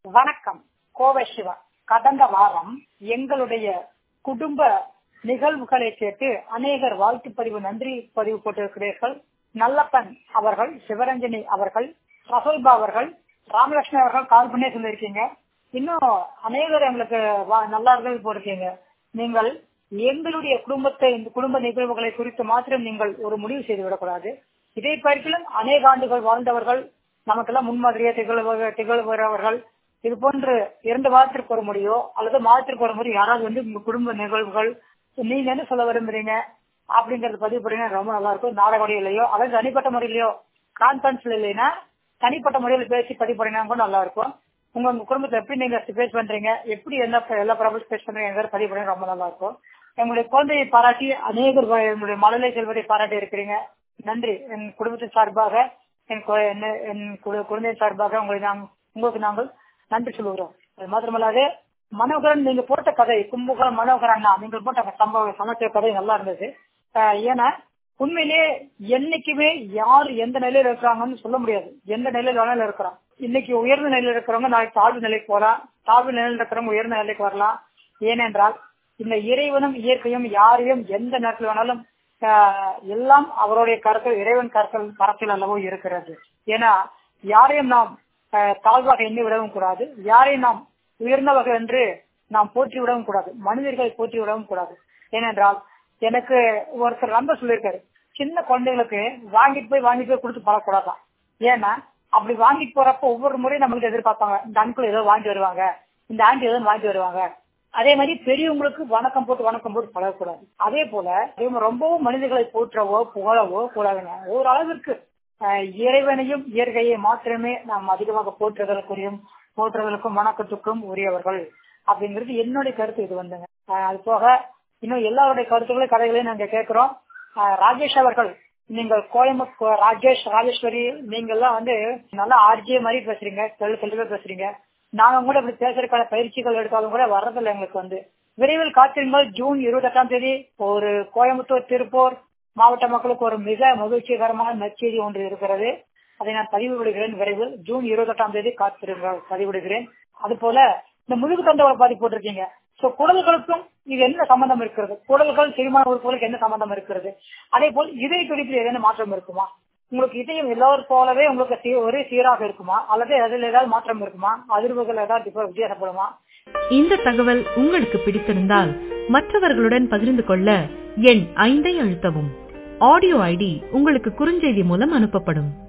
வணக்கம் கோவை சிவா கடந்த வாரம் எங்களுடைய குடும்ப நிகழ்வுகளை கேட்டு அநேகர் வாழ்த்து பதிவு நன்றி பதிவு போட்டிருக்கிறீர்கள் நல்லப்பன் அவர்கள் சிவரஞ்சனி அவர்கள் ரசோல்பா அவர்கள் ராமலட்சுமி அவர்கள் கால் பண்ணி சொல்லியிருக்கீங்க இன்னும் அநேகர் எங்களுக்கு வா- நல்லார்கள் போட்டிருக்கீங்க நீங்கள் எங்களுடைய குடும்பத்தை இந்த குடும்ப நிகழ்வுகளை குறித்து மாத்திரம் நீங்கள் ஒரு முடிவு செய்து விடக்கூடாது இதை பார்க்கிலும் அநேக ஆண்டுகள் வாழ்ந்தவர்கள் நமக்கெல்லாம் முன்மாதிரியா திகழ்வ திகழ்கிறவர்கள் இது போன்று இரண்டு மாதத்திற்கு ஒரு முறையோ அல்லது மாதத்திற்கு ஒரு முறை யாராவது வந்து உங்க குடும்ப நிகழ்வுகள் நீங்க என்ன சொல்ல விரும்புறீங்க அப்படிங்கறது பதிவு பண்ணீங்க ரொம்ப நல்லா இருக்கும் நாடக முறையிலையோ அல்லது தனிப்பட்ட முறையிலையோ கான்பரன்ஸ்ல இல்லைன்னா தனிப்பட்ட முறையில் பேசி பதிவு பண்ணீங்கன்னா கூட நல்லா இருக்கும் உங்க உங்க குடும்பத்தை எப்படி நீங்க ஃபேஸ் பண்றீங்க எப்படி என்ன எல்லா ப்ராப்ளம் ஃபேஸ் பண்றீங்க பதிவு பண்ணி ரொம்ப நல்லா இருக்கும் எங்களுடைய குழந்தையை பாராட்டி அநேகர் வ- எங்களுடைய மழலை செல்வதை பாராட்டி இருக்கிறீங்க நன்றி என் குடும்பத்தின் சார்பாக என் கு- என்ன- என் கு- குழந்தையின் சார்பாக உங்களை நாங்கள் உங்களுக்கு நாங்கள் நன்றி சொல்லுகிறோம் அது மாத்திரமல்லாது மனோகரன் நீங்க போட்ட கதை கும்பகோணம் மனோகரன் அண்ணா நீங்கள் போட்ட அந்த சம்பவ சமைச்ச கதை நல்லா இருந்தது ஆஹ் ஏன்னா உண்மையிலே என்னைக்குமே யார் எந்த நிலையில இருக்கிறாங்கன்னு சொல்ல முடியாது எந்த நிலையில வேணாலும் இருக்கிறோம் இன்னைக்கு உயர்ந்த நிலையில இருக்கிறவங்க நாளைக்கு தாழ்வு நிலைக்கு போகலாம் தாழ்வு நிலையில இருக்கிறவங்க உயர்ந்த நிலைக்கு வரலாம் ஏனென்றால் இந்த இறைவனும் இயற்கையும் யாரையும் எந்த நேரத்தில் வேணாலும் ஆஹ் எல்லாம் அவருடைய கருத்தில் இறைவன் கருத்தில் கரத்தில் அல்லவோ இருக்கிறது ஏன்னா யாரையும் நாம் ஆஹ் தாழ்வாக எண்ணி விடவும் கூடாது யாரையும் நாம் உயர்ந்தவர்கள் என்று நாம் போற்றி விடவும் கூடாது மனிதர்களை போற்றி விடவும் கூடாது ஏனென்றால் எனக்கு ஒருத்தர் நம்ப சொல்லியிருக்காரு சின்ன குழந்தைகளுக்கு வாங்கிட்டு போய் வாங்கிட்டு போய் கொடுத்து பழக்கூடாதான் ஏன்னா அப்படி வாங்கிட்டு போறப்ப ஒவ்வொரு முறையும் நம்மளுக்கு எதிர்பார்ப்பாங்க இந்த அன்குள் ஏதோ வாங்கி வருவாங்க இந்த ஆண்டி ஏதோ வாங்கி வருவாங்க அதே மாதிரி பெரியவங்களுக்கு வணக்கம் போட்டு வணக்கம் போட்டு பழகக்கூடாது அதே போல இவங்க ரொம்பவும் மனிதர்களை போற்றவோ புகழவோ கூடாதுங்க ஒரு அளவிற்கு ஆஹ், இறைவனையும் இயற்கையை மாத்திரமே நாம் அதிகமாக போற்றுதலுக்குரியும் போற்றுதலுக்கும் வணக்கத்துக்கும் உரியவர்கள் அப்படிங்கிறது என்னுடைய கருத்து இது வந்துங்க ஆஹ், அது போக இன்னும் எல்லாருடைய கருத்துக்களையும் கதைகளையும் நாங்க கேட்கிறோம் ஆஹ், ராஜேஷ் அவர்கள் நீங்கள் கோயம்புத்தூர் ராஜேஷ் ராஜேஸ்வரி நீங்க எல்லாம் வந்து நல்லா ஆர்ஜே மாதிரி பேசுறீங்க தெளி தெளிவா பேசுறீங்க நாங்க கூட இப்படி பேசுறதுக்கான பயிற்சிகள் எடுத்தாலும் கூட வர்றதில்லை எங்களுக்கு வந்து விரைவில் காத்திருங்கள் ஜூன் இருபத்தி எட்டாம் தேதி ஒரு கோயம்புத்தூர் திருப்பூர் மாவட்ட மக்களுக்கு ஒரு மிக மகிழ்ச்சிகரமான நற்செய்தி ஒன்று இருக்கிறது அதை நான் பதிவு விடுகிறேன் விரைவில் ஜூன் இருபத்தி எட்டாம் தேதி காத்திருங்கள் பதிவிடுகிறேன் அது போல இந்த முதுகு தண்டவரை பாதி போட்டிருக்கீங்க சோ குடல்களுக்கும் இது என்ன சம்பந்தம் இருக்கிறது குடல்கள் செரிமான உறுப்புகளுக்கு என்ன சம்பந்தம் இருக்கிறது அதே போல் இதய துடிப்பில் ஏதேனும் மாற்றம் இருக்குமா உங்களுக்கு இதயம் எல்லாரும் போலவே உங்களுக்கு சீ- ஒரே சீராக இருக்குமா அல்லது அதில் ஏதாவது மாற்றம் இருக்குமா அதிர்வுகள் ஏதாவது differ- வித்தியாசப்படுமா இந்த தகவல் உங்களுக்கு பிடித்திருந்தால் மற்றவர்களுடன் பகிர்ந்து கொள்ள எண் ஐந்தை அழுத்தவும் ஆடியோ ஐடி உங்களுக்கு குறுஞ்செய்தி மூலம் அனுப்பப்படும்